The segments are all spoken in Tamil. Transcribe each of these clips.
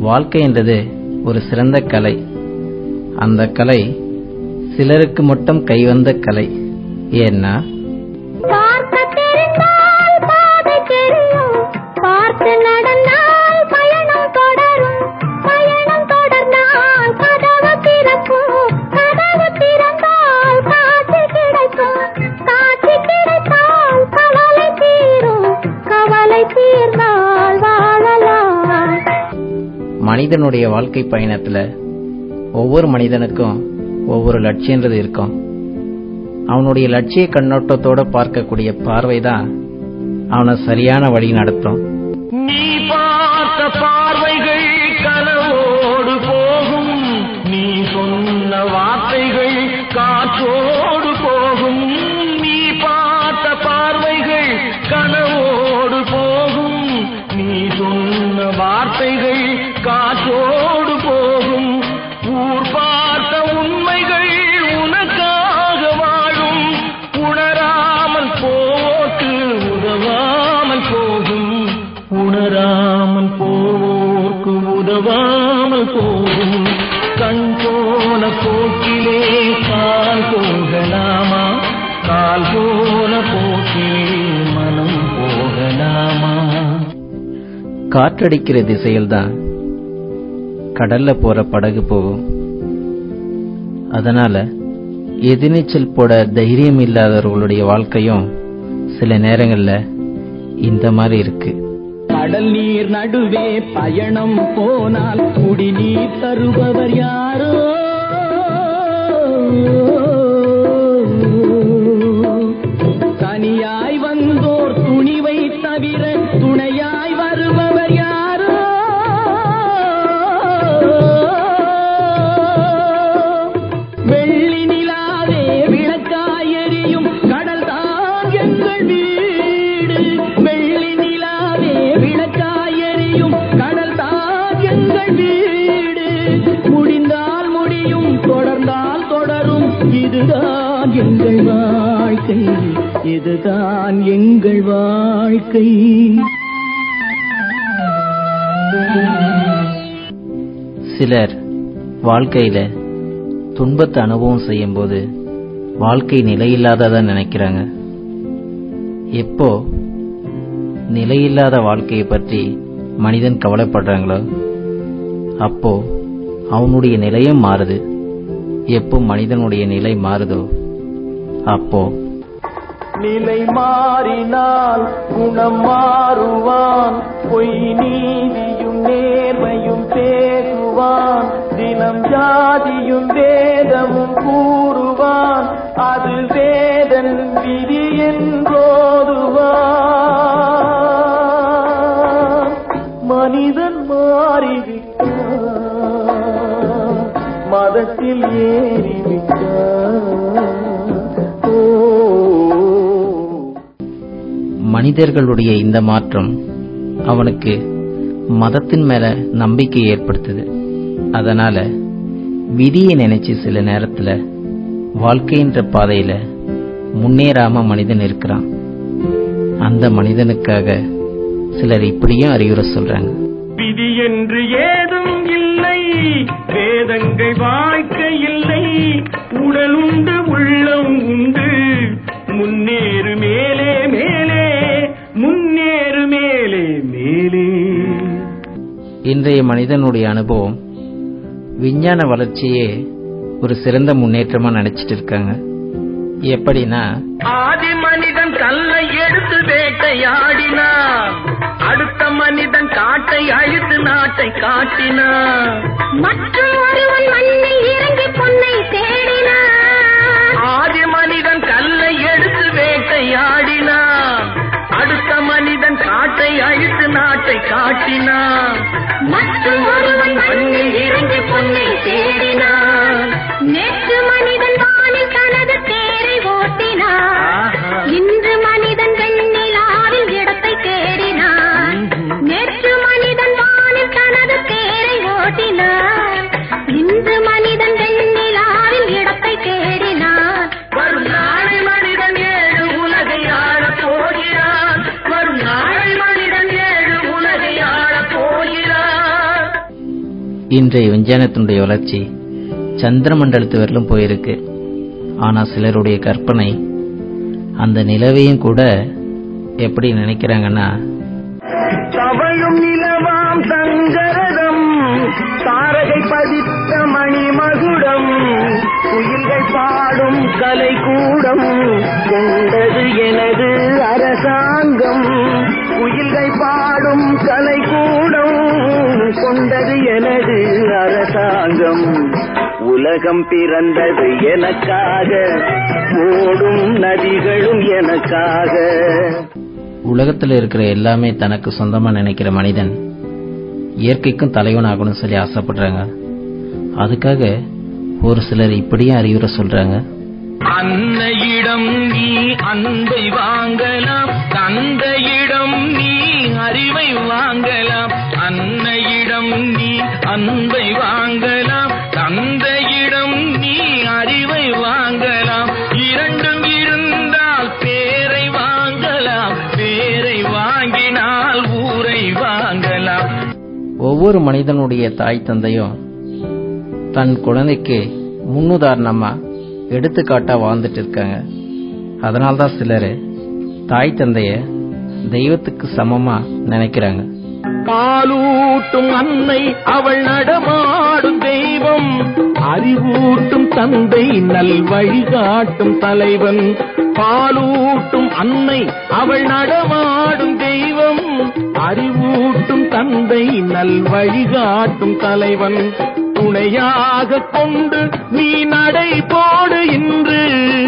வாழ்க்கை என்றது ஒரு சிறந்த கலை அந்த கலை சிலருக்கு மட்டும் கைவந்த கலை ஏன்னா பார்க்க தெரிந்தால் பாதை தெரியும் பார்த்து நடந்தால் பயணம் தொடரும் பயணம் தொடர்ந்தால் கதவு திறக்கும் கதவு திறந்தால் காட்சி கிடைக்கும் காட்சி கிடைத்தால் கவலை தீரும் கவலை தீர்ந்தால் வாழலாம் மனிதனுடைய வாழ்க்கை பயணத்துல ஒவ்வொரு மனிதனுக்கும் ஒவ்வொரு லட்சியன்றது இருக்கும் அவனுடைய லட்சிய கண்ணோட்டத்தோட பார்க்கக்கூடிய பார்வைதான் அவனை சரியான வழி நடத்தும் நீ பார்த்த பார்வைகள் கனவோடு போகும் நீ சொன்ன வார்த்தைகள் காற்றோடு போகும் நீ பார்த்த பார்வைகள் கனவோடு போகும் நீ சொன்ன வார்த்தைகள் காற்றோடு போகும் ஊர் பார்த்த உண்மைகள் உனக்காக வாழும் உணராமல் போக்கு உதவாமல் போகும் உணராமல் போக்கு உதவாமல் போகும் கண் போன போக்கிலே கால் போகலாமா கால் போன போக்கிலே மனம் போகலாமா காற்றடிக்கிற திசையில்தான் கடல்ல போற படகு போகும் அதனால எதிர்நீச்சல் போட தைரியம் இல்லாதவர்களுடைய வாழ்க்கையும் சில நேரங்கள்ல இந்த மாதிரி இருக்கு கடல் நீர் நடுவே பயணம் போனால் குடிநீர் தருபவர் யாரோ தனியாய் வந்தோர் துணிவை தவிர துணையாய் வருபவர் யாரோ வெள்ளி நிலாவே விளக்காய் எரியும் கடல் தான் எங்கள் வீடு வெள்ளி நிலாவே விளக்காய் எரியும் கடல் தான் எங்கள் வீடு முடிந்தால் முடியும் தொடர்ந்தால் தொடரும் இதுதான் எங்கள் வாழ்க்கை இதுதான் எங்கள் வாழ்க்கை சிலர் வாழ்க்கையில துன்பத்தை அனுபவம் செய்யும்போது வாழ்க்கை நிலையில்லாததா நினைக்கிறாங்க எப்போ நிலையில்லாத வாழ்க்கையை பற்றி மனிதன் கவலைப்படுறாங்களோ அப்போ அவனுடைய நிலையும் மாறுது எப்போ மனிதனுடைய நிலை மாறுதோ அப்போ நிலை மாறினால் குணம் மாறுவான் பொய் நீதியும் நேர்மையும் பேசுவான் தினம் ஜாதியும் வேதமும் கூறுவான் அது வேதன் விதி என்போதுவான் மனிதன் மாறிவிட்டான் மதத்தில் ஏறிவிட்டான் ஓ மனிதர்களுடைய இந்த மாற்றம் அவனுக்கு மதத்தின் மேல நம்பிக்கை ஏற்படுத்துது அதனால விதியை நினைச்சு சில நேரத்துல வாழ்க்கைன்ற பாதையில முன்னேறாம மனிதன் இருக்கிறான் அந்த மனிதனுக்காக சிலர் இப்படியும் அறிவுரை சொல்றாங்க விதி என்று ஏதும் இல்லை வேதங்கள் வாழ்க்கை இல்லை உடல் உண்டு உள்ளம் உண்டு முன்னேறு மேலே மேலே முன்னேறு மேலே மேலே இன்றைய மனிதனுடைய அனுபவம் விஞ்ஞான வளர்ச்சியே ஒரு சிறந்த முன்னேற்றமா நினைச்சிட்டு இருக்காங்க எப்படின்னா ஆதி மனிதன் கல்லை எடுத்து வேட்டையாடினான் அடுத்த மனிதன் காட்டை அழித்து நாட்டை காட்டினான் மற்றும் ஒருவன் மண்ணில் இறங்கி பொன்னை தேடினான் ஆதி மனிதன் கல்லை எடுத்து வேட்டையாடினான் அடுத்த மனிதன் காட்டை அழித்து நாட்டை காட்டினான் மற்றும் ஒருவன் மண்ணில் இறங்கி பொன்னை தேடினான் நேற்று மனிதன் வானில் தனது தேரை ஓட்டினான் இன்று மனிதன் வெண்ணிலாவில் இடத்தை தேடினான் நேற்று மனிதன் வானில் தனது தேரை ஓட்டினான் இன்று மனிதன் வெண்ணிலாவில் இடத்தை தேடினான் வரும் நாளை மனிதன் ஏழு உலகை ஆளப் போகிறான் வரும் நாளை மனிதன் ஏழு உலகை ஆளப் போகிறான் இன்றைய விஞ்ஞானத்தினுடைய வளர்ச்சி சந்திர மண்டலத்து வரலும் போயிருக்கு ஆனா சிலருடைய கற்பனை அந்த நிலவையும் கூட எப்படி நினைக்கிறாங்கன்னா தவழும் நிலவாம் தங்கரதம் தாரகை பதித்த மணிமகுடம் குயில்கள் பாடும் கலை கூடம் கொண்டது எனது அரசாங்கம் குயில்கள் பாடும் கலை கூடம் கொண்டது எனது அரசாங்கம் உலகம் பிறந்தது எனக்காக ஓடும் நதிகளும் எனக்காக உலகத்துல இருக்கிற எல்லாமே தனக்கு சொந்தமா நினைக்கிற மனிதன் இயற்கைக்கும் தலைவன் ஆகணும்னு சொல்லி ஆசைப்படுறாங்க அதுக்காக ஒரு சிலர் இப்படியும் அறிவுரை சொல்றாங்க அன்னையிடம் நீ அன்பை வாங்கலாம் தந்தையிடம் நீ அறிவை வாங்கலாம் அன்னையிடம் நீ அன்பை வாங்கலாம் தந்தையிடம் நீ அறிவை வாங்கலாம் இரண்டும் இருந்தால் பேரை வாங்கலாம் பேரை வாங்கினால் ஊரை வாங்கலாம் ஒவ்வொரு மனிதனுடைய தாய் தந்தையும் தன் குழந்தைக்கு முன்னுதாரணமா எடுத்துக்காட்டா வாழ்ந்துட்டு இருக்காங்க அதனால்தான் சிலர் தாய் தந்தைய தெய்வத்துக்கு சமமா நினைக்கிறாங்க பாலூட்டும் அன்னை அவள் நடமாடும் தெய்வம் அறிவூட்டும் தந்தை நல் வழிகாட்டும் தலைவன் பாலூட்டும் அன்னை அவள் நடமாடும் தெய்வம் அறிவூட்டும் தந்தை நல் வழிகாட்டும் தலைவன் துணையாக கொண்டு நீ நடை போடு இன்று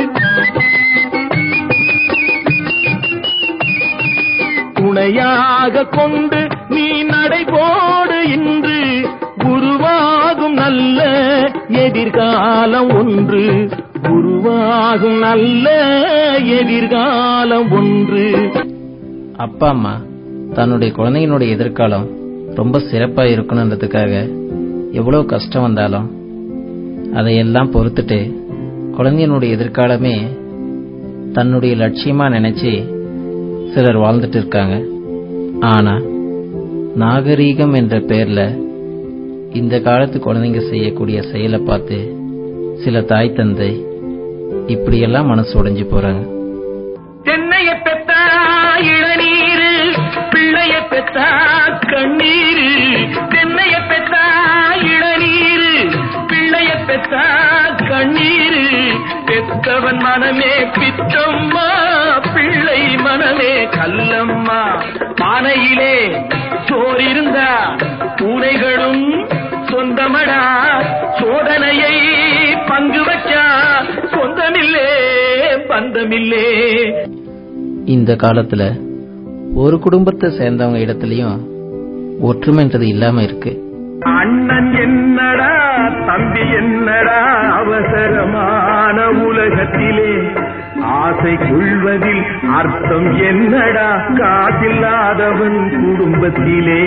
துணையாக கொண்டு நீ நடைபோடு இன்று உருவாகும் நல்ல எதிர்காலம் ஒன்று உருவாகும் நல்ல எதிர்காலம் ஒன்று அப்பா அம்மா தன்னுடைய குழந்தையினுடைய எதிர்காலம் ரொம்ப சிறப்பா இருக்கணுன்றதுக்காக எவ்வளவு கஷ்டம் வந்தாலும் அதையெல்லாம் பொறுத்துட்டு குழந்தையினுடைய எதிர்காலமே தன்னுடைய லட்சியமா நினைச்சு சிலர் வாழ்ந்துட்டு இருக்காங்க ஆனா நாகரீகம் என்ற பெயர்ல இந்த காலத்து குழந்தைங்க செய்யக்கூடிய செயலை பார்த்து சில தாய் தந்தை இப்படியெல்லாம் மனசு உடைஞ்சு போறாங்க தென்னைய பெத்தா இளநீரு பிள்ளைய பெத்தா கண்ணீரு தென்னைய பெத்தா இளநீரு பிள்ளைய பெத்தா கண்ணீரு பெத்தவன் மனமே பித்தம்மா பிள்ளை மனமே கல்லம்மா பானையிலே சோறிருந்தா பூனைகளும் சொந்தமடா சோதனையை பங்கு வச்சா சொந்தமில்லே பந்தமில்லே இந்த காலத்துல ஒரு குடும்பத்தை சேர்ந்தவங்க இடத்துலயும் ஒற்றுமைன்றது இல்லாம இருக்கு அண்ணன் என்னடா தம்பி என்னடா அவசரமான உலகத்திலே ஆசை கொள்வதில் அர்த்தம் என்னடா காசில்லாதவன் குடும்பத்திலே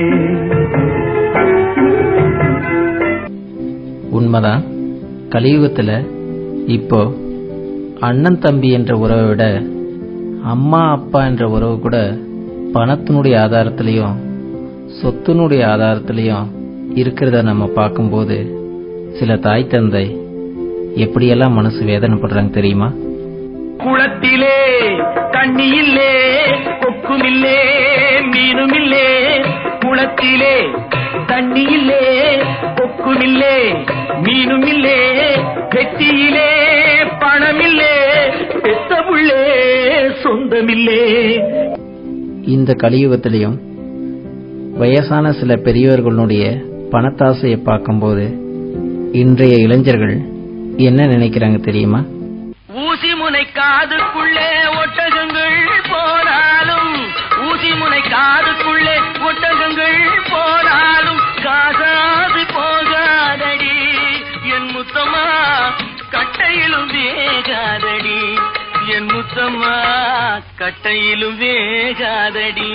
உண்மைதான் கலியுகத்துல இப்போ அண்ணன் தம்பி என்ற உறவை விட அம்மா அப்பா என்ற உறவு கூட பணத்தினுடைய ஆதாரத்திலையும் சொத்தினுடைய ஆதாரத்திலையும் இருக்கிறத நம்ம பார்க்கும்போது சில தாய் தந்தை எப்படியெல்லாம் மனசு வேதனைப்படுறாங்க தெரியுமா குளத்திலே தண்ணி இல்லே கொக்குமில்லே மீனுமில்லே குளத்திலே தண்ணி இல்லே கொக்குமில்லே மீனுமில்லே வெட்டியிலே பணமில்லே பெத்த புள்ளே சொந்தமில்லே இந்த கலியுகத்திலையும் வயசான சில பெரியவர்களுடைய பணத்தாசையை பார்க்கும்போது இன்றைய இளைஞர்கள் என்ன நினைக்கிறாங்க தெரியுமா ஊசி முனை காதுக்குள்ளே ஒட்டகங்கள் போனாலும் ஊசி முனை காதுக்குள்ளே ஒட்டகங்கள் போனாலும் காசாது போகாதடி என் முத்தம்மா கட்டையிலும் வேகாதடி என் முத்தம்மா கட்டையிலும் வேகாதடி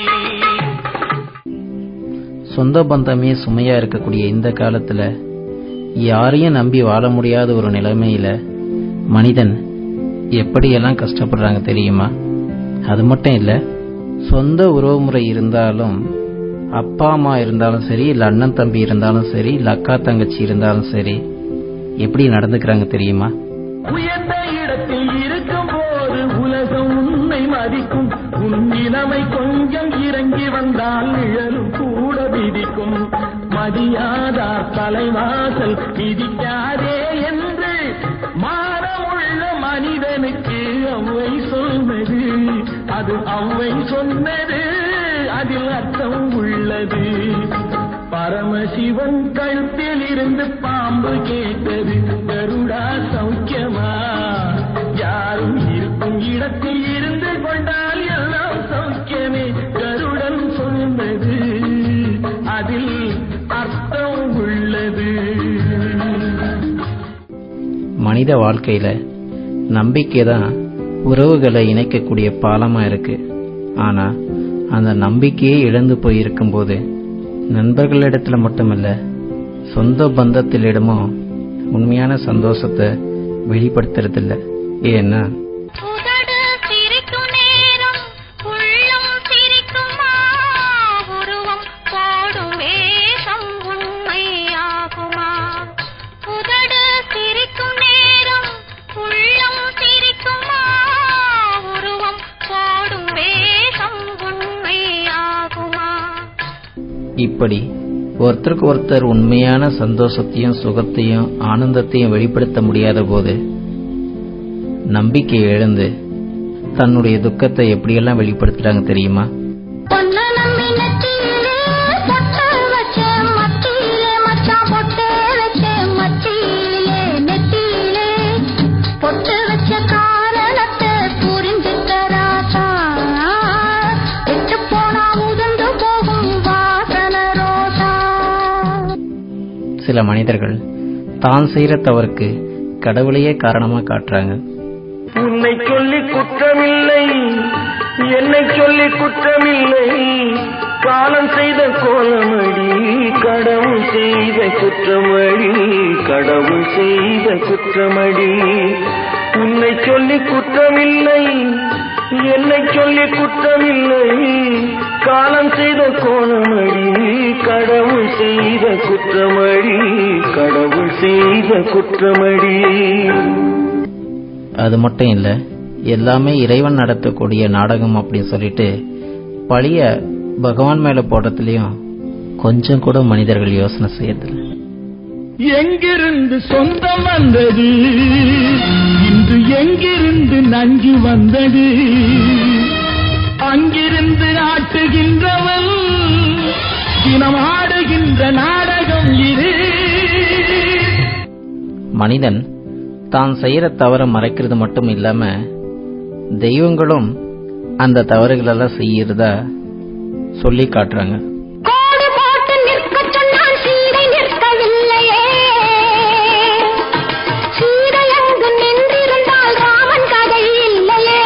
சொந்த பந்தமே சுமையா இருக்கக்கூடிய இந்த காலத்துல யாரையும் நம்பி வாழ முடியாத ஒரு நிலைமையில மனிதன் எப்படியெல்லாம் கஷ்டப்படுறாங்க தெரியுமா அது மட்டும் இல்ல சொந்த உறவுமுறை இருந்தாலும் அப்பா அம்மா இருந்தாலும் சரி இல்ல அண்ணன் தம்பி இருந்தாலும் சரி இல்ல அக்கா தங்கச்சி இருந்தாலும் சரி எப்படி நடந்துக்கிறாங்க தெரியுமா உயர்ந்த இடத்தில் இருக்கும் போது உலகம் உன்னை மதிக்கும் உன் இளமை கொஞ்சம் இறங்கி வந்தால் நிழலும் கூட விதிக்கும் மதியாதார் தலைவாசல் மிதிக்காதே என்று மானமுள்ள மனிதனுக்கு அவ்வை சொன்னது அது அவ்வை சொன்னது அதில் அர்த்தம் உள்ளது பரமசிவன் கழுத்தில் இருந்து பாம்பு கேட்டது கருடா சௌக்கியமா யாரும் இருக்கும் இடத்தில் இருந்து கொண்டால் எல்லாம் சௌக்கியமே கருடன் சொன்னது அதில் அர்த்தம் உள்ளது மனித வாழ்க்கையில நம்பிக்கை தான் உறவுகளை இணைக்கக்கூடிய பாலமா இருக்கு ஆனா அந்த நம்பிக்கையே இழந்து போய் இருக்கும்போது நண்பர்களிடத்துல மட்டுமல்ல சொந்த பந்தத்திலிடமும் உண்மையான சந்தோஷத்தை வெளிப்படுத்துறதில்ல ஏன்னா உதடு சிரிக்கும் நேரம் உள்ளம் சிரிக்குமா உருவம் போடும் வேஷம் உண்மையாகுமா உதடு சிரிக்கும் நேரம் உள்ளம் சிரிக்குமா உருவம் போடும் வேஷம் உண்மையாகுமா இப்படி ஒருத்தருக்கு ஒருத்தர் உண்மையான சந்தோஷத்தையும் சுகத்தையும் ஆனந்தத்தையும் வெளிப்படுத்த முடியாத போது நம்பிக்கை இழந்து தன்னுடைய துக்கத்தை எப்படியெல்லாம் வெளிப்படுத்துறாங்க தெரியுமா பொண்ணு நம்பி நெத்தியிலே பொட்டு வச்சே மத்தியிலே மச்சான் பொட்டு வச்சே மத்தியிலே நெத்தியிலே பொட்டு வச்ச காரணத்தை புரிஞ்சுக்க ராசா விட்டு போனா உதிர்ந்து போகும் வாசன ரோசா சில மனிதர்கள் தான் செய்யற தவறுக்கு கடவுளையே காரணமா காட்டுறாங்க உன்னை சொல்லி குற்றமில்லை என்னை சொல்லி குற்றமில்லை காலம் செய்த கோலமடி கடவுள் செய்த குற்றமடி கடவுள் செய்த குற்றமடி உன்னை சொல்லி குற்றமில்லை என்னை சொல்லி குற்றமில்லை காலம் செய்த கோலமடி கடவுள் செய்த குற்றமடி கடவுள் செய்த குற்றமடி அது மட்டும் இல்ல எல்லாமே இறைவன் நடத்தக்கூடிய நாடகம் அப்படின்னு சொல்லிட்டு பழிய பகவான் மேல போடுறதுலயும் கொஞ்சம் கூட மனிதர்கள் யோசனை செய்யறதில்ல எங்கிருந்து சொந்தம் வந்தது இன்று எங்கிருந்து நஞ்சு வந்தது அங்கிருந்து ஆட்டுகின்றவன் தினம் ஆடுகின்ற நாடகம் இது மனிதன் தான் செய்யற தவற மறைக்கிறது மட்டும் இல்லாம தெய்வங்களும் அந்த தவறுகளெல்லாம் செய்யறதா சொல்லி காட்டுறாங்க கோடு போட்டு நிற்கச் சொன்னால் சீதை நிற்கவில்லையே சீதை அங்கு நின்றிருந்தால் ராமன் கதை இல்லையே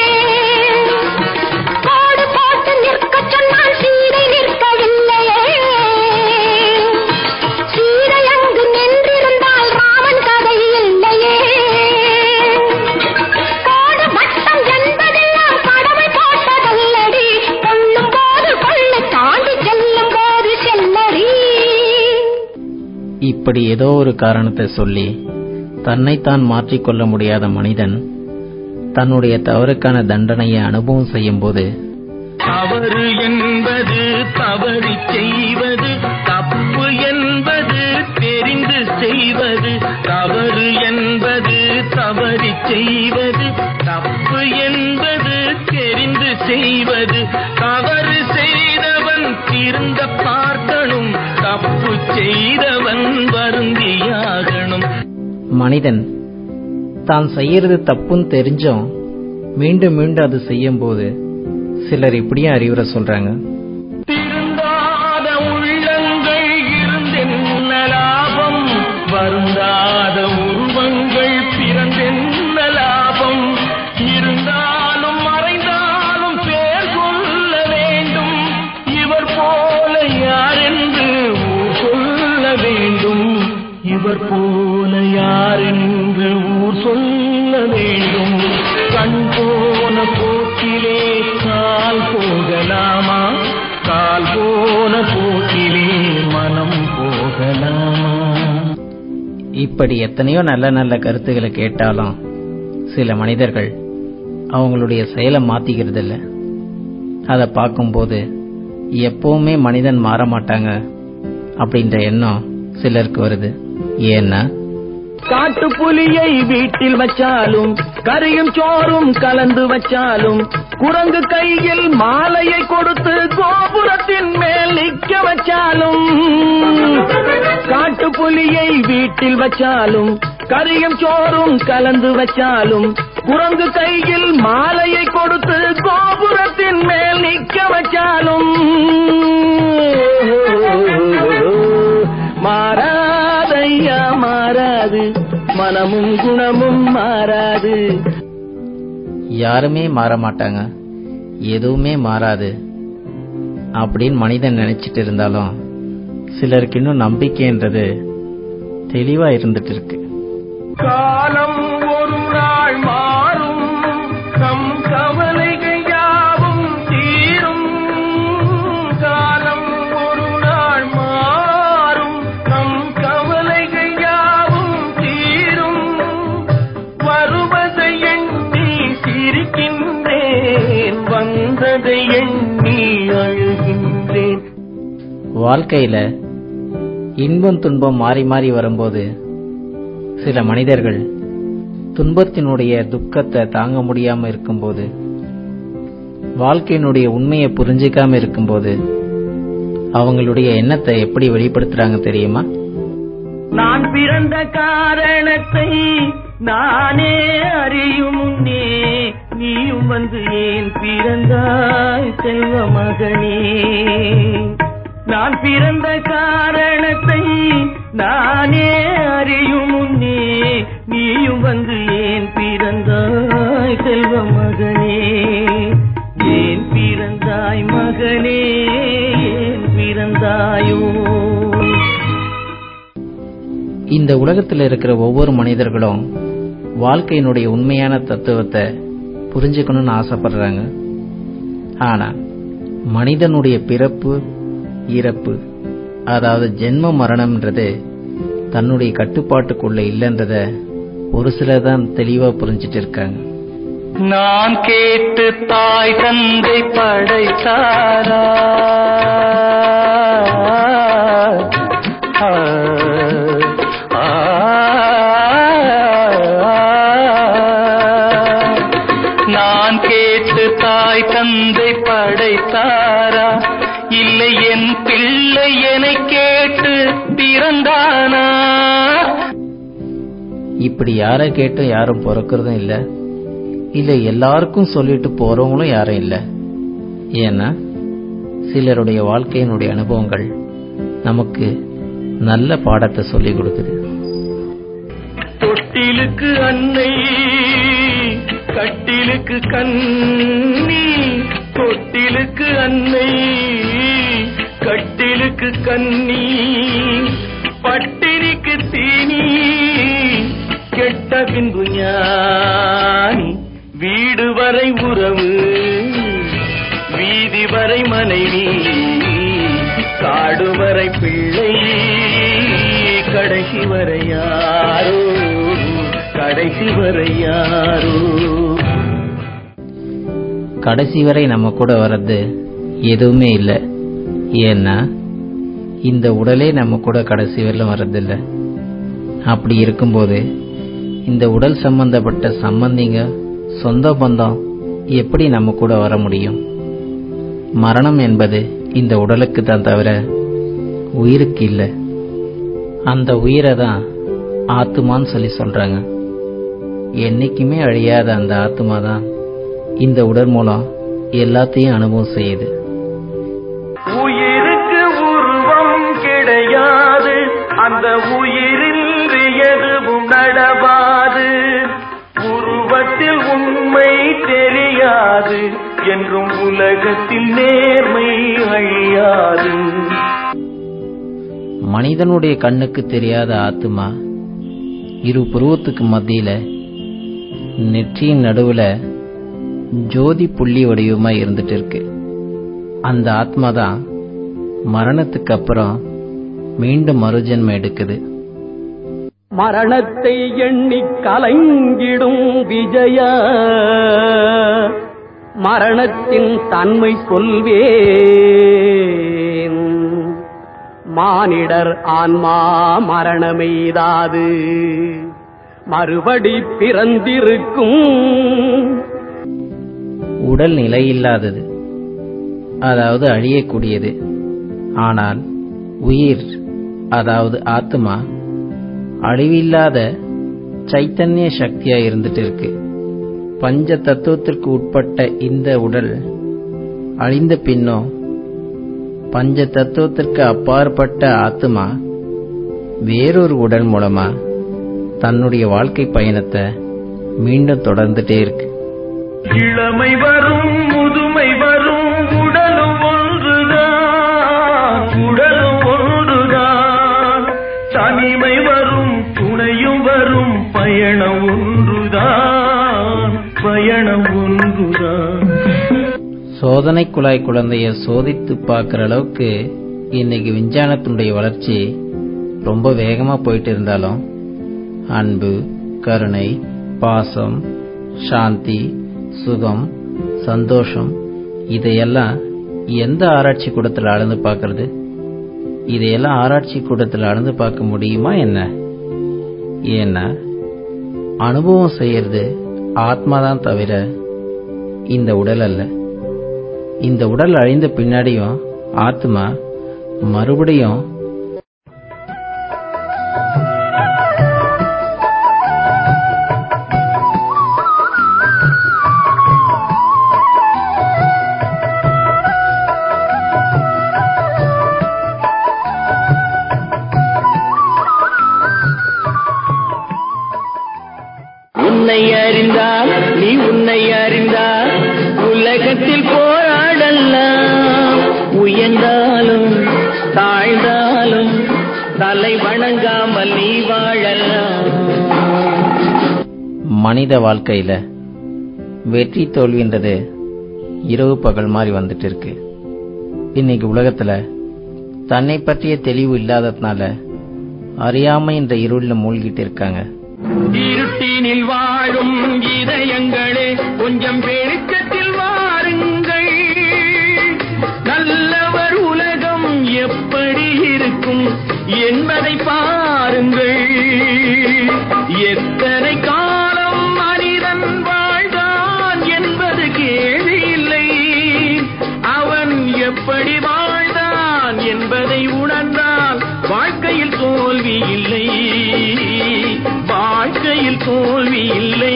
கோடு போட்டு நிற்கச் சொன்னால் சீதை நிற்கவில்லையே சீதை அங்கு நின்றிருந்தால் ராமன் கதை இல்லையே கோடு வட்டம் என்பதெல்லாம் கடவுள் போட்டதல்லடி கொள்ளும் போது கொள்ளை தாண்டி செல்லும் போது செல்லடி இப்படி ஏதோ ஒரு காரணத்தை சொல்லி தன்னைத்தான் மாற்றிக்கொள்ள முடியாத மனிதன் தன்னுடைய தவறுக்கான தண்டனையை அனுபவம் செய்யும்போது தவறு என்பது தவறி செய்வது தப்பு என்பது தெரிந்து செய்வது தவறு என்பது தவறி செய்வது தப்பு என்பது தெரிந்து செய்வது தவறு செய்தவன் திருந்த பார்க்கணும் தப்பு செய்தவன் வருந்தியாகணும் மனிதன் தான் செய்யறது தப்புன்னு தெரிஞ்சும் மீண்டும் மீண்டும் அது செய்யும்போது சிலர் இப்படியும் அறிவுரை சொல்றாங்க திருந்தாத உள்ளங்கள் இருந்தென்ன லாபம் வருந்தாத உருவங்கள் பிறந்தென்ன லாபம் இருந்தாலும் மறைந்தாலும் பேர் சொல்ல வேண்டும் இவர் போல யாரென்று ஊர் சொல்ல வேண்டும் இவர் போல யாரென்று ஊர் சொல்ல வேண்டும் கண் போன போக்கிலே கால் போகலாமா கால் போன போக்கிலே மனம் போகலாமா இப்படி எத்தனையோ நல்ல நல்ல கருத்துக்களை கேட்டாலும் சில மனிதர்கள் அவங்களுடைய செயலை மாத்திக்கிறது இல்ல அதை பார்க்கும்போது எப்பவுமே மனிதன் மாற மாட்டாங்க அப்படின்ற எண்ணம் சிலருக்கு வருது ஏன்னா காட்டு புலியை வீட்டில் வச்சாலும் கறியும் சோறும் கலந்து வச்சாலும் குரங்கு கையில் மாலையை கொடுத்து கோபுரத்தின் மேல் நிக்க வச்சாலும் காட்டு புலியை வீட்டில் வச்சாலும் கறியும் சோறும் கலந்து வச்சாலும் குரங்கு கையில் மாலையை கொடுத்து கோபுரத்தின் மேல் நிக்க வச்சாலும் மாறாதையா மாறாது மனமும் குணமும் மாறாது யாருமே மாற மாட்டாங்க எதுவுமே மாறாது அப்படின்னு மனிதன் நினைச்சிட்டு இருந்தாலும் சிலருக்கு இன்னும் நம்பிக்கைன்றது தெளிவா இருந்துட்டு இருக்கு காலம் ஒரு நாள் மாறும் நம் கவலைகள் யாவும் தீரும் காலம் ஒரு நாள் மாறும் நம் கவலைகள் யாவும் தீரும் வருவதை எண்ணி சிரிக்கின்றேன் வந்ததை எண்ணி அழுகின்றேன் வாழ்க்கையில இன்பம் துன்பம் மாறி மாறி வரும்போது சில மனிதர்கள் துன்பத்தினுடைய துக்கத்தை தாங்க முடியாம இருக்கும்போது வாழ்க்கையினுடைய உண்மையை புரிஞ்சிக்காம இருக்கும்போது அவங்களுடைய எண்ணத்தை எப்படி வெளிப்படுத்துறாங்க தெரியுமா நான் பிறந்த காரணத்தை நானே அறியும் முன்னே நீயும் வந்து ஏன் பிறந்தாய் செல்வ மகனே நான் பிறந்த காரணத்தை நானே அறியும் முன்னே நீயும் வந்து ஏன் பிறந்தாய் செல்வ மகனே ஏன் பிறந்தாய் மகனே ஏன் பிறந்தாயோ இந்த உலகத்தில் இருக்கிற ஒவ்வொரு மனிதர்களும் வாழ்க்கையினுடைய உண்மையான தத்துவத்தை புரிஞ்சுக்கணும்னு ஆசைப்படுறாங்க ஆனா மனிதனுடைய பிறப்பு இறப்பு அதாவது ஜென்ம மரணம்ன்றது தன்னுடைய கட்டுப்பாட்டுக்குள்ள இல்லைன்றத ஒரு சிலர் தான் தெளிவா புரிஞ்சிட்டு இருக்காங்க நான் கேட்டு தாய் தந்தை படைத்தாரா ஆ, ஆ, நான் கேட்டு தாய் தந்தை படைத்தாரா இல்லை என் பிள்ளை என்னை கேட்டு பிறந்தானா இப்படி யாரை கேட்டும் யாரும் பிறக்கிறதும் இல்ல இல்ல எல்லாருக்கும் சொல்லிட்டு போறவங்களும் யாரும் இல்ல ஏன்னா சிலருடைய வாழ்க்கையினுடைய அனுபவங்கள் நமக்கு நல்ல பாடத்தை சொல்லி கொடுக்குது தொட்டிலுக்கு அன்னை கட்டிலுக்கு கண்ணி தொட்டிலுக்கு அன்னை கட்டிலுக்கு கண்ணி பட்டினிக்கு தீனி கெட்ட பின்பு ஞானி வீடு வரை உறவு வீதி வரை மனைவி காடு வரை பிள்ளை கடைசி வரை யாரோ கடைசி வரை யாரோ கடைசி வரை நம்ம கூட வர்றது எதுவுமே இல்ல ஏன்னா இந்த உடலே நம்ம கூட கடைசி வரையிலும் வர்றதில்ல அப்படி இருக்கும்போது இந்த உடல் சம்பந்தப்பட்ட சம்பந்திங்க சொந்த பந்தம் எப்படி நம்ம கூட வர முடியும் மரணம் என்பது இந்த உடலுக்கு தான் தவிர உயிருக்கு இல்ல அந்த உயிரை தான் ஆத்துமான்னு சொல்லி சொல்றாங்க என்னைக்குமே அழியாத அந்த ஆத்துமா தான் இந்த உடல் மூலம் எல்லாத்தையும் அனுபவம் செய்யுது உயிருக்கு உருவம் கிடையாது அந்த உயிரில் எதுவும் நடவாது உருவத்தில் உண்மை தெரியாது என்றும் உலகத்தில் நேர்மை அழியாது மனிதனுடைய கண்ணுக்கு தெரியாத ஆத்துமா இரு புருவத்துக்கு மத்தியில நெற்றியின் நடுவுல ஜோதி புள்ளி வடிவமா இருந்துட்டு இருக்கு அந்த ஆத்மா தான் மரணத்துக்கு அப்புறம் மீண்டும் மறுஜென்மம் எடுக்குது மரணத்தை எண்ணி கலங்கிடும் விஜய மரணத்தின் தன்மை சொல்வேன் மானிடர் ஆன்மா மரணமெய்தாது மறுபடி பிறந்திருக்கும் உடல் நிலையில்லாதது அதாவது அழியக்கூடியது ஆனால் உயிர் அதாவது ஆத்மா அழிவில்லாத சைத்தன்ய சக்தியா இருந்துட்டு இருக்கு பஞ்ச தத்துவத்திற்கு உட்பட்ட இந்த உடல் அழிந்த பின்னோ பஞ்ச தத்துவத்திற்கு அப்பாற்பட்ட ஆத்மா வேறொரு உடல் மூலமா தன்னுடைய வாழ்க்கை பயணத்தை மீண்டும் தொடர்ந்துட்டே இருக்கு இளமை வரும் முதுமை வரும் உடலும் ஒன்றுதான் உடலும் ஒன்றுதான் தனிமை வரும் துணையும் வரும் பயணம் ஒன்றுதான் பயணம் ஒன்றுதான் சோதனை குழாய் குழந்தைய சோதித்து பார்க்குற அளவுக்கு இன்னைக்கு விஞ்ஞானத்தினுடைய வளர்ச்சி ரொம்ப வேகமா போயிட்டு இருந்தாலும் அன்பு கருணை பாசம் சாந்தி சுகம் சந்தோஷம் இதையெல்லாம் எந்த ஆராய்ச்சி கூடத்தில் அளந்து பார்க்கறது இதையெல்லாம் ஆராய்ச்சி கூடத்தில் அளந்து பார்க்க முடியுமா என்ன ஏன்னா அனுபவம் செய்யறது ஆத்மாதான் தவிர இந்த உடல் அல்ல இந்த உடல் அழிந்த பின்னாடியும் ஆத்மா மறுபடியும் உன்னை அறிந்தால் நீ உன்னை அறிந்தால் உலகத்தில் போராடலாம் உயர்ந்தாலும் தாழ்ந்தாலும் தலை வணங்காமல் நீ வாழலாம் மனித வாழ்க்கையில வெற்றி தோல்வின்றது இரவு பகல் மாதிரி வந்துட்டு இருக்கு இன்னைக்கு உலகத்துல தன்னை பற்றிய தெளிவு இல்லாததுனால அறியாமை என்ற இருள்ல மூழ்கிட்டு இருக்காங்க இருட்டினில் வாழும் இதயங்களே கொஞ்சம் வெளிச்சத்தில் வாருங்கள் நல்லவர் உலகம் எப்படி இருக்கும் என்பதை பாருங்கள் எத்தனை காலம் மனிதன் வாழ்ந்தான் என்பது கேள்வி இல்லை அவன் எப்படி வாழ்ந்தான் என்பதை உணர்ந்தால் வாழ்க்கையில் தோல்வி இல்லை வாழ்க்கையில் தோல்வி இல்லை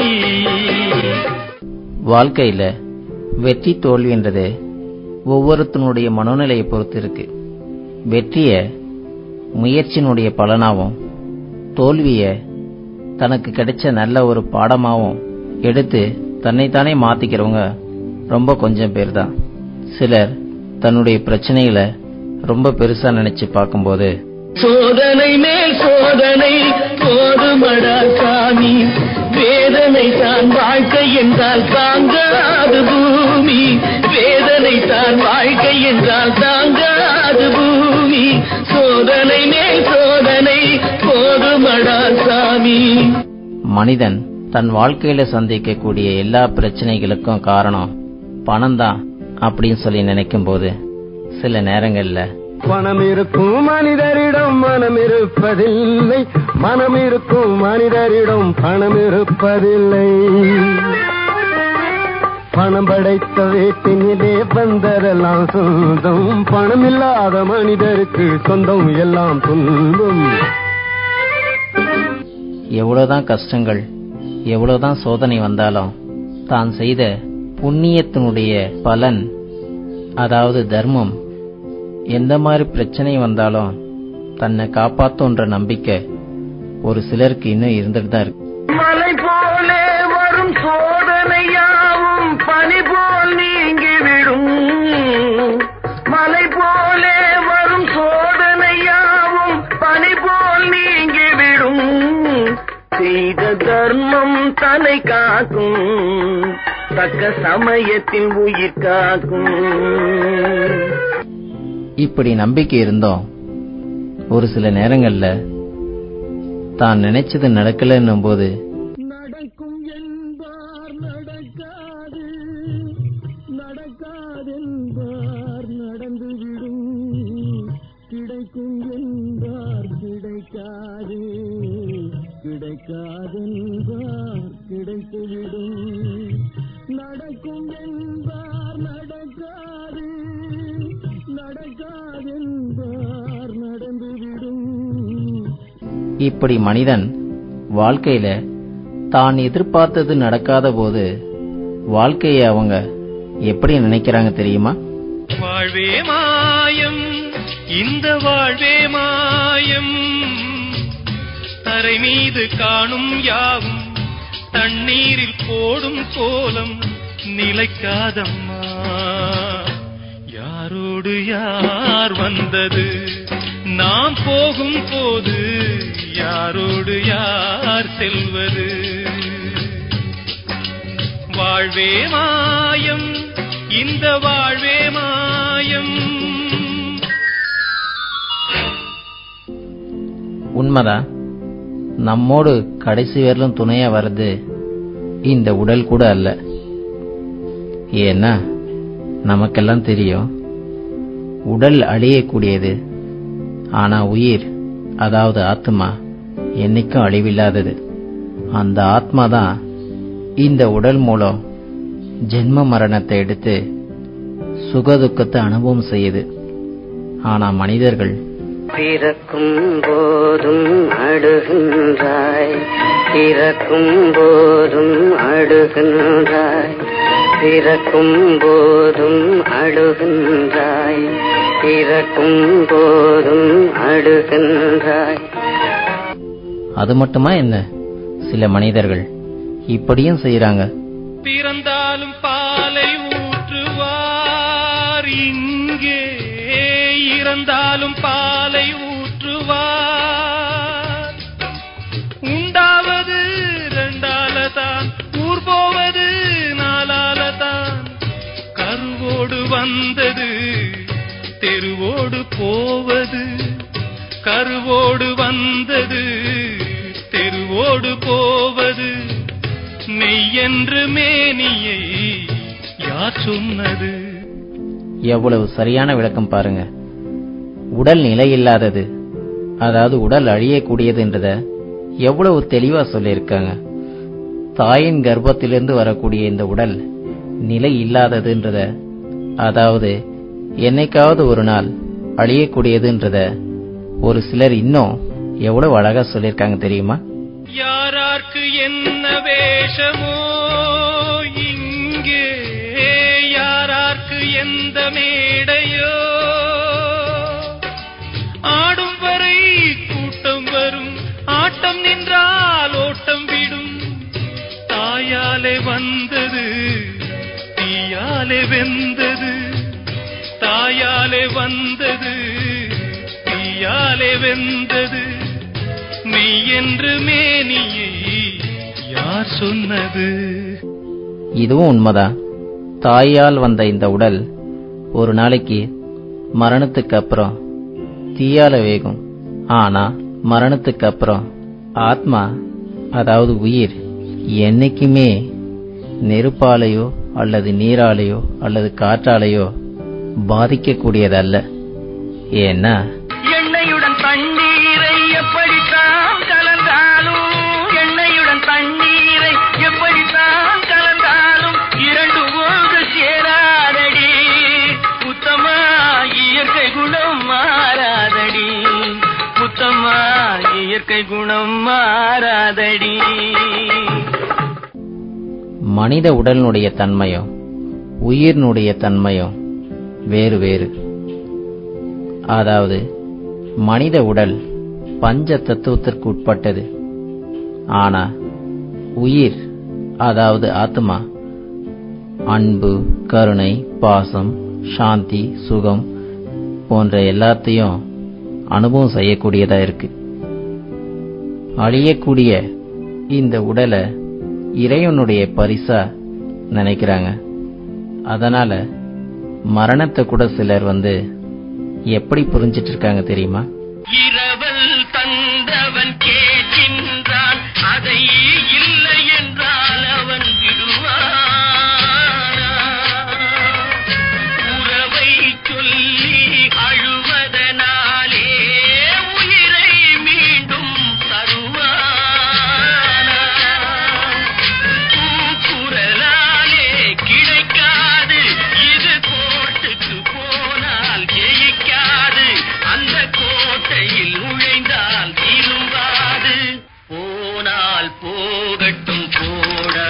வாழ்க்கையில வெற்றி தோல்வின்றது ஒவ்வொருத்தனுடைய மனோநிலையை பொறுத்து இருக்கு வெற்றிய முயற்சியினுடைய பலனாவும் தோல்விய தனக்கு கிடைச்ச நல்ல ஒரு பாடமாவும் எடுத்து தன்னைத்தானே மாத்திக்கிறவங்க ரொம்ப கொஞ்சம் பேர் தான் சிலர் தன்னுடைய பிரச்சனைகளை ரொம்ப பெருசா நினைச்சு பார்க்கும்போது சோதனை மேல் சோதனை போதுமடா சாமி வேதனை தான் வாழ்க்கை என்றால் தாங்காது பூமி வேதனை தான் வாழ்க்கை என்றால் தாங்காது பூமி சோதனை மேல் சோதனை போதுமடா சாமி மனிதன் தன் வாழ்க்கையில சந்திக்கக்கூடிய எல்லா பிரச்சனைகளுக்கும் காரணம் பணம் தான் அப்படின்னு சொல்லி நினைக்கும் போது சில நேரங்கள்ல பணம் இருக்கும் மனிதரிடம் மனம் இருப்பதில்லை மனம் இருக்கும் மனிதரிடம் பணம் இருப்பதில்லை பணம் படைத்த வீட்டினிலே வந்ததெல்லாம் சொந்தம் பணம் இல்லாத மனிதருக்கு சொந்தம் எல்லாம் துன்பம் எவ்வளவுதான் கஷ்டங்கள் எவ்வளவுதான் சோதனை வந்தாலும் தான் செய்த புண்ணியத்தினுடைய பலன் அதாவது தர்மம் எந்த மாதிரி பிரச்சனை வந்தாலும் தன்னை காப்பாத்துன்ற நம்பிக்கை ஒரு சிலருக்கு இன்னும் இருந்துட்டு தான் இருக்கு மலை போலே வரும் சோதனையாவும் பனி போல் நீங்கிவிடும் மலை போலே வரும் சோதனையாவும் பனி போல் நீங்கிவிடும் செய்த தர்மம் தன்னை காக்கும் தக்க சமயத்தில் உயிர் காக்கும் இப்படி நம்பிக்கை இருந்தோம் ஒரு சில நேரங்கள்ல தான் நினைச்சது நடக்கலன்னும் போது நடக்கும் என்பார் நடக்காது நடக்காதென்பார் நடந்துவிடும் கிடைக்கும் என்பார் கிடைக்காது கிடைக்காதென்பார் கிடைத்துவிடும் நடக்கும் என்பார் நடக்காது நடக்காதென்பார் நடந்துவிடும் இப்படி மனிதன் வாழ்க்கையில தான் எதிர்பார்த்தது நடக்காத போது வாழ்க்கையை அவங்க எப்படி நினைக்கிறாங்க தெரியுமா வாழ்வே மாயம் இந்த வாழ்வே மாயம் தரை மீது காணும் யாவும் தண்ணீரில் போடும் கோலம் நிலைக்காதம்மா யாரோடு யார் வந்தது நாம் போகும் போது யாரோடு யார் செல்வது வாழ்வே மாயம் இந்த வாழ்வே மாயம் உண்மைதான் நம்மோடு கடைசி வரலும் துணையா வர்றது இந்த உடல் கூட அல்ல ஏன்னா நமக்கெல்லாம் தெரியும் உடல் அழியக்கூடியது ஆனா உயிர் அதாவது ஆத்மா என்னைக்கும் அழிவில்லாதது அந்த ஆத்மா தான் இந்த உடல் மூலம் ஜென்ம மரணத்தை எடுத்து சுகதுக்கத்தை அனுபவம் செய்யுது ஆனா மனிதர்கள் பிறக்கும் போதும் அழுகின்றாய் பிறக்கும் போதும் அழுகின்றாய் பிறக்கும் போதும் அழுகின்றாய் பிறக்கும் போதும் அழுகின்றாய் அது மட்டுமா என்ன சில மனிதர்கள் இப்படியும் செய்யறாங்க பிறந்தாலும் பாலை ஊற்றுவார் இங்கே இறந்தாலும் பாலை ஊற்றுவார் உண்டாவது ரெண்டால தான் ஊர் போவது நாலால தான் கருவோடு வந்தது தெருவோடு போவது கருவோடு வந்தது தெருவோடு போவது மெய்யென்று மேனியை யார் சொன்னது எவ்வளவு சரியான விளக்கம் பாருங்க உடல் நிலையில்லாதது அதாவது உடல் அழியக்கூடியதுன்றத எவ்வளவு தெளிவா சொல்லியிருக்காங்க தாயின் கர்ப்பத்திலிருந்து வரக்கூடிய இந்த உடல் நிலை இல்லாததுன்றத அதாவது என்னைக்காவது ஒரு நாள் அழியக்கூடியதுன்றத ஒரு சிலர் இன்னும் எவ்வளவு அழகா சொல்லியிருக்காங்க தெரியுமா யாரார்க்கு என்ன வேஷமோ இங்கே யாரார்க்கு எந்த மேடையோ ஆடும் வரை கூட்டம் வரும் ஆட்டம் நின்றால் ஓட்டம் விடும் தாயாலே வந்தது தீயாலே வெந்தது தாயாலே வந்தது தீயாலே வெந்தது மெய் என்று மேனியை யார் சொன்னது இதுவும் உண்மைதான் தாயால் வந்த இந்த உடல் ஒரு நாளைக்கு மரணத்துக்கு அப்புறம் தீயால வேகும் ஆனா மரணத்துக்கு அப்புறம் ஆத்மா அதாவது உயிர் என்னைக்குமே நெருப்பாலேயோ அல்லது நீராலேயோ அல்லது காற்றாலேயோ பாதிக்கக்கூடியதல்ல ஏன்னா எண்ணெயுடன் தண்ணீரை எப்படித்தான் கலந்தாலும் எண்ணெயுடன் தண்ணீரை எப்படித்தான் கலந்தாலும் இரண்டு ஒன்று சேராதடி புத்தமா இயற்கை குணம் மாறாதடி புத்தமா இயற்கை குணம் மாறாதடி மனித உடலினுடைய தன்மையும் உயிரினுடைய தன்மையும் வேறு வேறு அதாவது மனித உடல் பஞ்ச தத்துவத்திற்கு உட்பட்டது ஆனா உயிர் அதாவது ஆத்மா அன்பு கருணை பாசம் சாந்தி சுகம் போன்ற எல்லாத்தையும் அனுபவம் செய்யக்கூடியதா இருக்கு அழியக்கூடிய இந்த உடலை இறைவனுடைய பரிசா நினைக்கிறாங்க அதனால மரணத்தை கூட சிலர் வந்து எப்படி புரிஞ்சிட்டு இருக்காங்க தெரியுமா இரவல் தந்தவன் கேட்கின்றான் அதை இல்லை என்றால் அவன் விடுவானா உறவை சொல்லி அழுவதனாலே உயிரை மீண்டும் தருவானா கூக்குரலாலே கிடைக்காது இது கோட்டுக்கு போனால் ஜெயிக்காது அந்த கோட்டையில் நுழைந்தால் திரும்பாது போனால் போகட்டும் போடா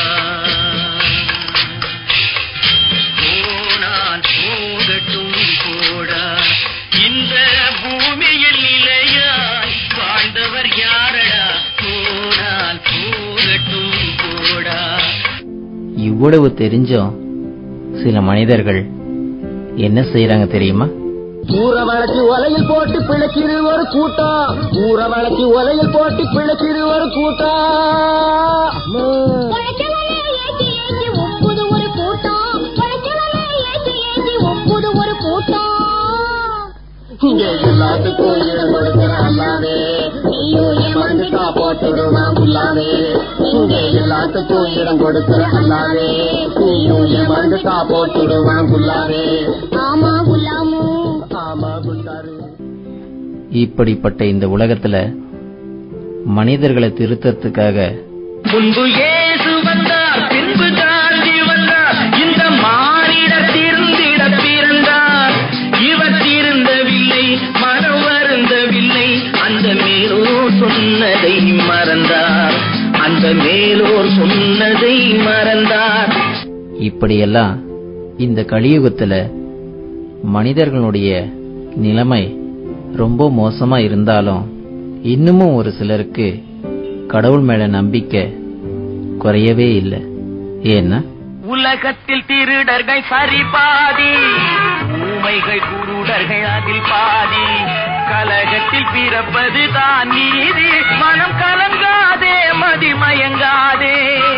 போனால் போகட்டும் போடா இந்த பூமியில் நிலையாய் வாழ்ந்தவர் யாரடா போனால் போகட்டும் போடா இவ்வளவு தெரிஞ்சும் சில மனிதர்கள் என்ன செய்யறாங்க தெரியுமா ஊற வளர்ச்சி ஒலையில் போட்டு பிழைக்கிது ஒரு கூட்டம் ஊற வளர்ச்சி ஒலையில் போட்டு பிழைக்கிது ஒரு கூட்டம் உழைச்சவனே ஏத்தி ஏத்தி ஒப்புது ஒரு கூட்டம் உழைச்சவனே ஏத்தி ஏத்தி ஒப்புது ஒரு கூட்டம் இங்க எல்லாத்துக்கும் இடம் கொடுக்கிற அல்லாவே நீயும் ஏமாந்துட்டா போட்டுடுவான் புல்லாவே இங்க எல்லாத்துக்கும் இடம் கொடுக்கிற அல்லாவே நீயும் ஏமாந்துட்டா போட்டுடுவான் புல்லாவே ஆமா குலாமு ஆமா புல்லாரு இப்படிப்பட்ட இந்த உலகத்துல மனிதர்களை திருத்தறதுக்காக முன்பு இயேசு வந்தார் பின்பு காந்தி வந்தார் இந்த மானிடர் திருந்திட பிறந்தார் இவர் திருந்தவில்லை மனம் வருந்தவில்லை அந்த மேலோர் சொன்னதை மறந்தார் அந்த மேலோர் சொன்னதை மறந்தார் இப்படியெல்லாம் இந்த கலியுகத்துல மனிதர்களுடைய நிலைமை ரொம்ப மோசமா இருந்தாலும் இன்னமும் ஒரு சிலருக்கு கடவுள் மேல நம்பிக்கை குறையவே இல்லை ஏன்னா உலகத்தில் திருடர்கள் சரி பாதி ஊமைகள் குருடர்கள் அதில் பாதி கலகத்தில் பிறப்பது தான் நீதி மனம் கலங்காதே மதிமயங்காதே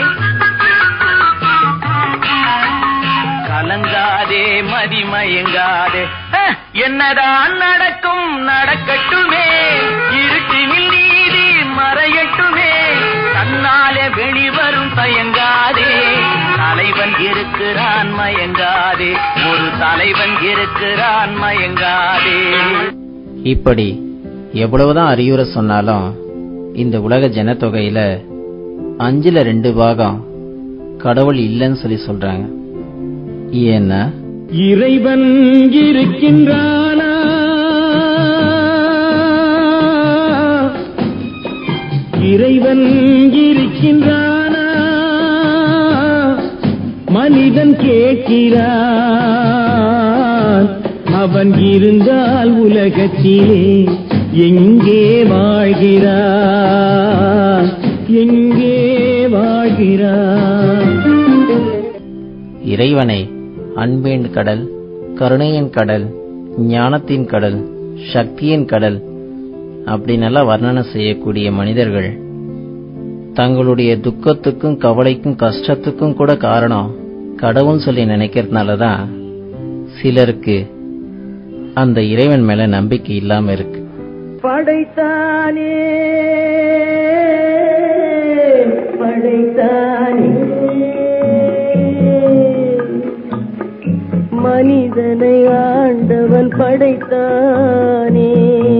கலங்காதே மதிமயங்காதே அஹ், என்னதான் நடக்கும் நடக்கட்டுமே இருட்டினில் நீதி மறையட்டுமே தன்னாலே வெளிவரும் தயங்காதே தலைவன் இருக்கிறான் மயங்காதே ஒரு தலைவன் இருக்கிறான் மயங்காதே இப்படி எவ்வளவுதான் அறிவுரை சொன்னாலும் இந்த உலக ஜனத்தொகையில அஞ்சுல ரெண்டு பாகம் கடவுள் இல்லைன்னு சொல்லி சொல்றாங்க ஏன்னா இறைவன் இருக்கின்றானா இறைவன் இருக்கின்றானா மனிதன் கேட்கிறான் அவன் இருந்தால் உலகத்திலே எங்கே வாழ்கிறான் எங்கே வாழ்கிறான் இறைவனை அன்பின் கடல் கருணையின் கடல் ஞானத்தின் கடல் சக்தியின் கடல் அப்படின்னெல்லாம் வர்ணனை செய்யக்கூடிய மனிதர்கள் தங்களுடைய துக்கத்துக்கும் கவலைக்கும் கஷ்டத்துக்கும் கூட காரணம் கடவுள்னு சொல்லி நினைக்கிறதுனால தான் சிலருக்கு அந்த இறைவன் மேல நம்பிக்கை இல்லாம இருக்கு படைத்தானே படைத்தானே மனிதனை ஆண்டவன் படைத்தானே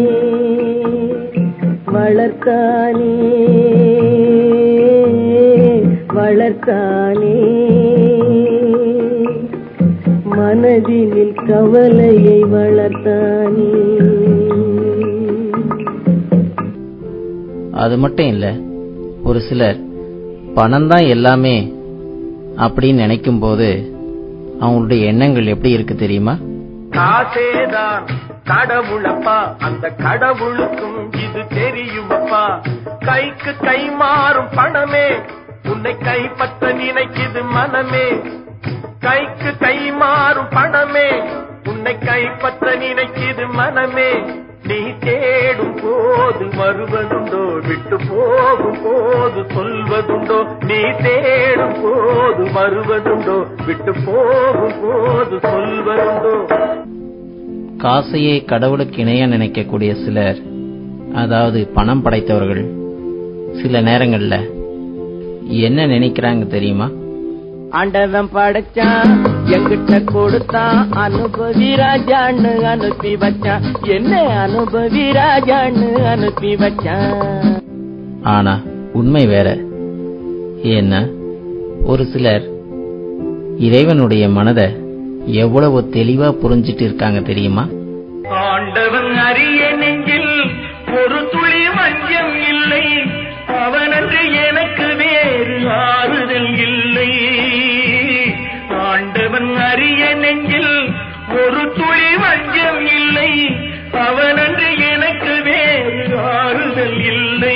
வளர்த்தானே வளர்த்தானே மனதினில் கவலையை வளர்த்தானே அது மட்டும் இல்ல ஒரு சிலர் பணம் தான் எல்லாமே அப்படின்னு நினைக்கும் போது அவங்களுடைய எண்ணங்கள் எப்படி இருக்கு தெரியுமா காசேதான் கடவுளப்பா அந்த கடவுளுக்கும் இது தெரியுமப்பா கைக்கு கை மாறும் பணமே உன்னை கைப்பற்ற நினைக்குது மனமே கைக்கு கை மாறும் பணமே உன்னை கைப்பற்ற நினைக்குது மனமே நீ தேடும் போது வருவதுண்டோ விட்டு போகும் போது சொல்வதுண்டோ நீ தேடும் போது வருவதுண்டோ விட்டு போகும் போது சொல்வதுண்டோ காசையே கடவுளுக்கு இணையா நினைக்கக்கூடிய சிலர் அதாவது பணம் படைத்தவர்கள் சில நேரங்கள்ல என்ன நினைக்கிறாங்க தெரியுமா ஆண்டவன் படைச்சான் எங்கிட்ட கொடுத்தான் அனுபவி ராஜான்னு அனுப்பி வச்சான் என்ன அனுபவி ராஜான்னு அனுப்பி வச்சான் ஆனா உண்மை வேற ஏன்னா ஒரு சிலர் இறைவனுடைய மனதை எவ்வளவு தெளிவா புரிஞ்சிட்டு இருக்காங்க தெரியுமா ஆண்டவன் அரிய நெஞ்சில் ஒரு துளி மஞ்சம் இல்லை அவனன்று எனக்கு வேறு ஆறுதல் இல்லை ஆண்டவன் அரிய நெஞ்சில் ஒரு துளி மஞ்சம் இல்லை அவனன்று எனக்கு வேறு ஆறுதல் இல்லை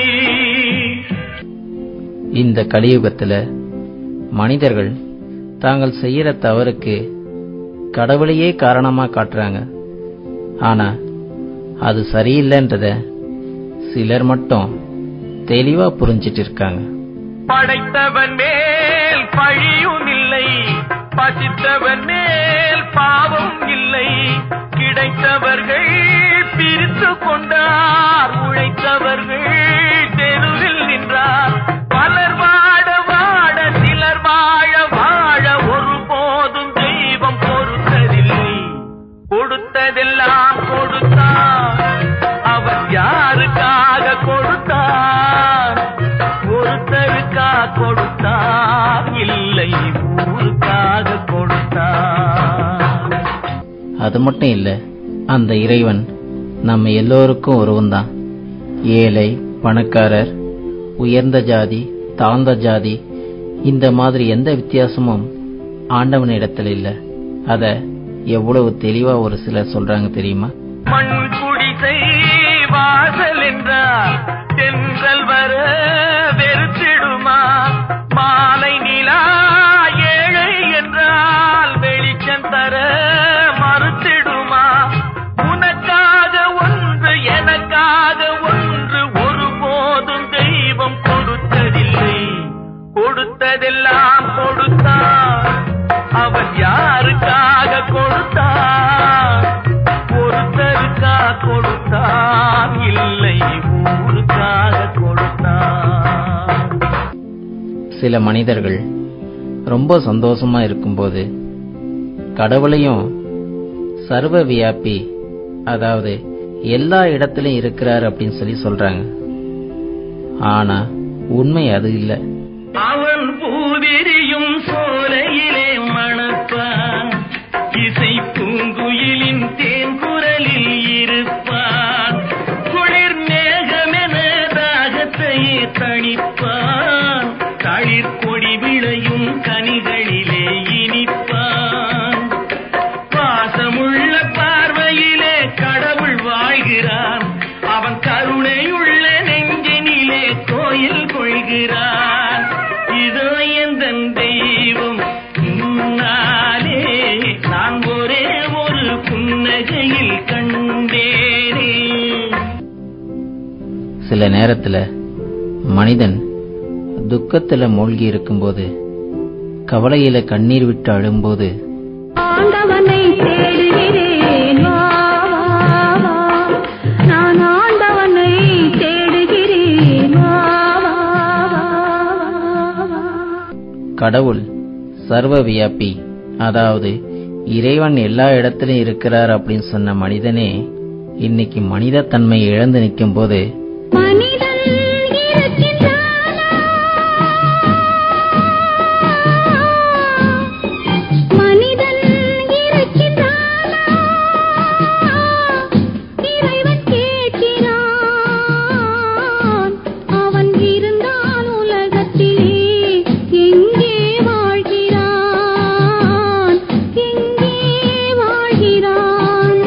இந்த கலியுகத்துல மனிதர்கள் தாங்கள் செய்யற தவறுக்கு கடவுளையே காரணமா காட்டுறாங்க ஆனா அது சரியில்லைன்றத சிலர் மட்டும் தெளிவா புரிஞ்சிட்டு இருக்காங்க படைத்தவன் மேல் பழியும் இல்லை பசித்தவன் மேல் பாவம் இல்லை கிடைத்தவர்கள் பிரித்து கொண்டார் உழைத்தவர்கள் தெருவில் நின்றார் பலர் வாட வாட சிலர் வாழ வாழ ஒருபோதும் தெய்வம் பொறுத்ததில்லை கொடுத்ததெல்லாம் கொடுத்தான் அவன் யாருக்காக கொடுத்தான் ஒருத்தருக்கா கொடுத்தான் இல்லை ஊருக்காக கொடுத்தான் அது மட்டும் இல்ல அந்த இறைவன் நம்ம எல்லோருக்கும் ஒருவன்தான் ஏழை பணக்காரர் உயர்ந்த ஜாதி தாழ்ந்த ஜாதி இந்த மாதிரி எந்த வித்தியாசமும் ஆண்டவனிடத்தில் இல்ல அத எவ்வளவு தெளிவா ஒரு சிலர் சொல்றாங்க தெரியுமா மண் குடிசை வாசல் என்றால் தென்றல் வர வெறுத்திடுமா மாலை நிலா ஏழை என்றால் வெளிச்சம் தர மறுத்திடுமா உனக்காக ஒன்று எனக்காக ஒன்று ஒருபோதும் தெய்வம் கொடுத்ததில்லை கொடுத்ததெல்லாம் கொடுத்தான் அவன் யாருக்காக கொடுத்தான் ஒருத்தருக்கா கொடுத்தான் இல்லை ஊருக்காக கொடுத்தான் சில மனிதர்கள் ரொம்ப சந்தோஷமா இருக்கும்போது கடவுளையும் சர்வ வியாபி அதாவது எல்லா இடத்திலும் இருக்கிறார் அப்படின்னு சொல்லி சொல்றாங்க ஆனா உண்மை அது இல்லை அவன் பூவிரியும் சோலையிலே மணப்பான் இசை பூங்குயிலின் தேன் குரலில் இருப்பான் குளிர் மேகமென தாகத்தையே தணிப்பான் தளிர் கொடி விளையும் கனிகளிலே இனிப்பான் பாசமுள்ள பார்வையிலே கடவுள் வாழ்கிறான் அவன் கருணையுள்ள நெஞ்சினிலே கோயில் கொள்கிறான் இதோ எந்த தெய்வம் முன்னாலே நான் ஒரே ஒரு புன்னகையில் கண்டேனே சில நேரத்துல மனிதன் துக்கத்துல மூழ்கி இருக்கும்போது கவலையில கண்ணீர் விட்டு அழும்போது ஆண்டவனை தேடுகிறேன் வா, வா, வா. நான் ஆண்டவனை தேடுகிறேன் வா, வா, வா, வா. கடவுள் சர்வ வியாபி அதாவது இறைவன் எல்லா இடத்திலும் இருக்கிறார் அப்படின்னு சொன்ன மனிதனே இன்னைக்கு மனித தன்மை இழந்து நிற்கும் போது மனிதன் இருக்கின்றானா? மனிதன் இருக்கின்றானா? இறைவன் கேட்கிறான். அவன் இருந்தால் உலகத்திலே எங்கே வாழ்கிறான் எங்கே வாழ்கிறான்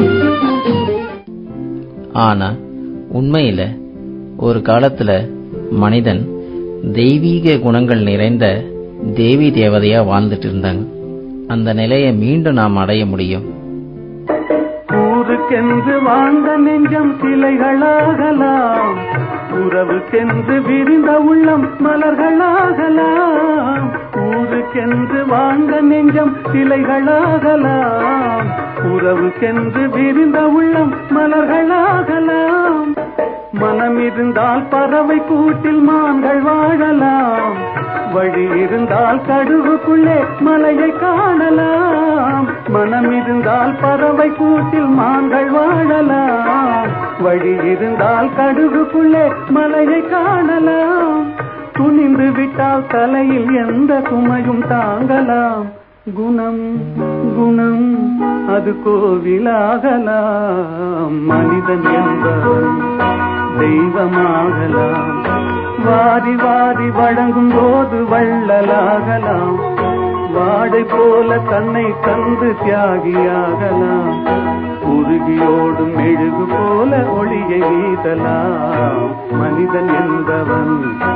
ஆனா உண்மையில ஒரு காலத்துல மனிதன் தெய்வீக குணங்கள் நிறைந்த தேவி தேவதையா வாழ்ந்துட்டு இருந்தாங்க அந்த நிலையை மீண்டும் நாம் அடைய முடியும் ஊருக்கு ஊருக்கென்று வாழ்ந்த நெஞ்சம் சிலைகளாகலாம் உறவுக்கென்று விரிந்த உள்ளம் மலர்களாகலாம் ஊருக்கென்று வாழ்ந்த நெஞ்சம் சிலைகளாகலாம் உறவுக்கென்று விரிந்த உள்ளம் மலர்களாகலாம் மனம் இருந்தால் பறவை கூட்டில் மான்கள் வாழலாம் வழி இருந்தால் கடுவுக்குள்ளே மலையை காணலாம் மனம் இருந்தால் பறவை கூட்டில் மான்கள் வாழலாம் வழி இருந்தால் கடுகுக்குள்ளே மலையை காணலாம் துணிந்து விட்டால் தலையில் எந்த சுமையும் தாங்கலாம் குணம் குணம் அது கோவிலாகலாம் மனிதன் என்பவன் தெய்வமாகலாம் வாரி வாரி வழங்கும் போது வள்ளலாகலாம் வாடை போல தன்னை தந்து தியாகியாகலாம் உருகியோடும் மெழுகு போல ஒளியை வீசலாம் மனிதன் என்பவன்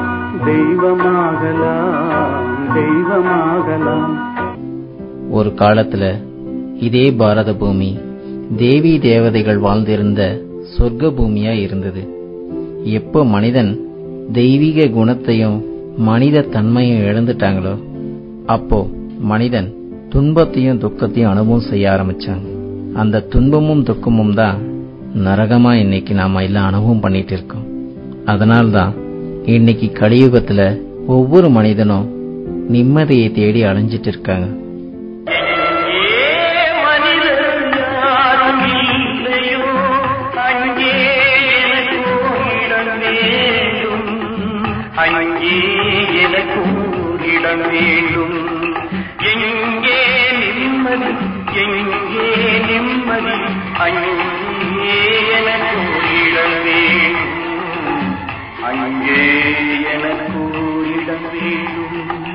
தெய்வமாகலாம் தெய்வமாகலாம் ஒரு காலத்துல இதே பாரத பூமி தேவி தேவதைகள் வாழ்ந்திருந்த சொர்க்க பூமியா இருந்தது எப்போ மனிதன் தெய்வீக குணத்தையும் மனித தன்மையும் இழந்துட்டாங்களோ அப்போ மனிதன் துன்பத்தையும் துக்கத்தையும் அனுபவம் செய்ய ஆரம்பிச்சாங்க அந்த துன்பமும் துக்கமும் தான் நரகமா இன்னைக்கு நாம எல்லாம் அனுபவம் பண்ணிட்டு இருக்கோம் அதனால்தான் இன்னைக்கு கலியுகத்துல ஒவ்வொரு மனிதனும் நிம்மதியை தேடி அலைஞ்சிட்டு இருக்காங்க எங்கே மனிதர் யாரும் இல்லையோ அங்கே எனக்கும் இடம் வேண்டும் அங்கே எனக்கும் இடம் வேண்டும் எங்கே நிம்மதி எங்கே நிம்மதி அங்கே எனக்கும் இடம் வேண்டும் அங்கே எனக்கும் இடம் வேண்டும்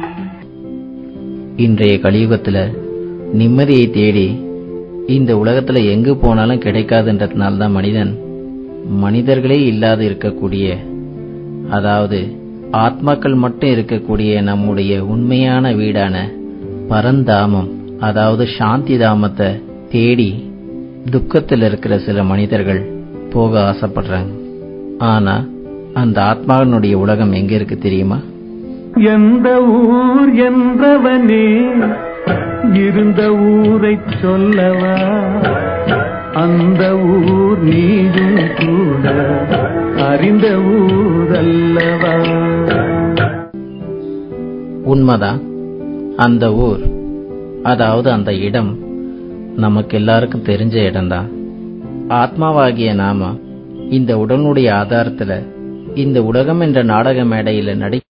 இன்றைய கலியுகத்துல நிம்மதியை தேடி இந்த உலகத்துல எங்கு போனாலும் கிடைக்காதுன்றதுனால தான் மனிதன் மனிதர்களே இல்லாது இருக்கக்கூடிய அதாவது ஆத்மாக்கள் மட்டும் இருக்கக்கூடிய நம்முடைய உண்மையான வீடான பரந்தாமம் அதாவது சாந்தி தாமத்தை தேடி துக்கத்தில் இருக்கிற சில மனிதர்கள் போக ஆசைப்படுறாங்க ஆனா அந்த ஆத்மாவினுடைய உலகம் எங்க இருக்கு தெரியுமா எந்த ஊர் என்றவனே இருந்த ஊரை சொல்லவா அந்த ஊர் நீயும் கூட அறிந்த ஊர் அல்லவா உண்மைதான் அந்த ஊர் அதாவது அந்த இடம் நமக்கு எல்லாருக்கும் தெரிஞ்ச இடம்தான் ஆத்மாவாகிய நாம இந்த உடலுடைய ஆதாரத்துல இந்த உலகம் என்ற நாடக மேடையில நடி